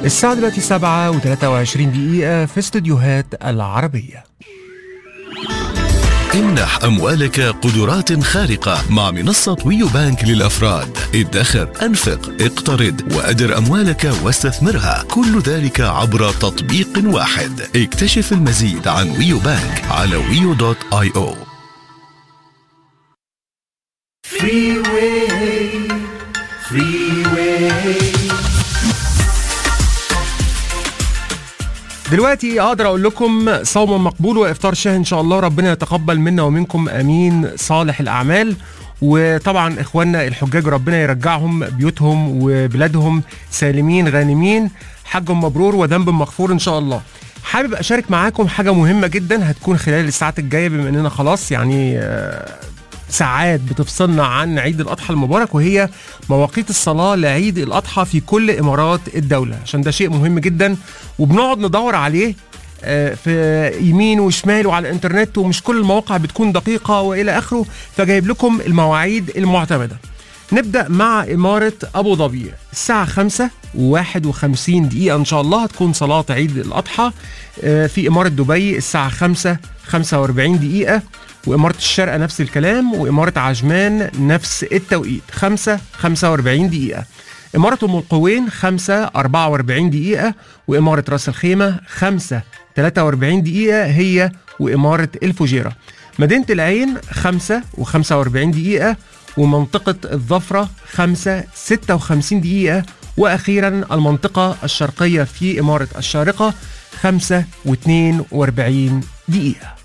الساعة دلوقتي سبعة و23 دقيقة في استديوهات العربية امنح أموالك قدرات خارقة مع منصة ويو بانك للأفراد ادخر أنفق اقترض وأدر أموالك واستثمرها كل ذلك عبر تطبيق واحد اكتشف المزيد عن ويو بانك على ويو دوت اي او دلوقتي اقدر اقول لكم صوم مقبول وافطار شهي ان شاء الله ربنا يتقبل منا ومنكم امين صالح الاعمال وطبعا اخواننا الحجاج ربنا يرجعهم بيوتهم وبلادهم سالمين غانمين حج مبرور وذنب مغفور ان شاء الله حابب اشارك معاكم حاجه مهمه جدا هتكون خلال الساعات الجايه بما اننا خلاص يعني آه، ساعات بتفصلنا عن عيد الاضحى المبارك وهي مواقيت الصلاه لعيد الاضحى في كل امارات الدوله عشان ده شيء مهم جدا وبنقعد ندور عليه آه، في يمين وشمال وعلى الانترنت ومش كل المواقع بتكون دقيقه والى اخره فجايب لكم المواعيد المعتمده نبدا مع اماره ابو ظبي الساعه 5 و51 دقيقه ان شاء الله هتكون صلاه عيد الاضحى آه، في اماره دبي الساعه 5 45 دقيقه وإمارة الشارقة نفس الكلام وإمارة عجمان نفس التوقيت 5 45 دقيقة إمارة أم القوين 5 44 دقيقة وإمارة راس الخيمة 5 43 دقيقة هي وإمارة الفجيرة مدينة العين 5 و45 دقيقة ومنطقة الظفرة 5 56 دقيقة وأخيرا المنطقة الشرقية في إمارة الشارقة 5 و42 دقيقة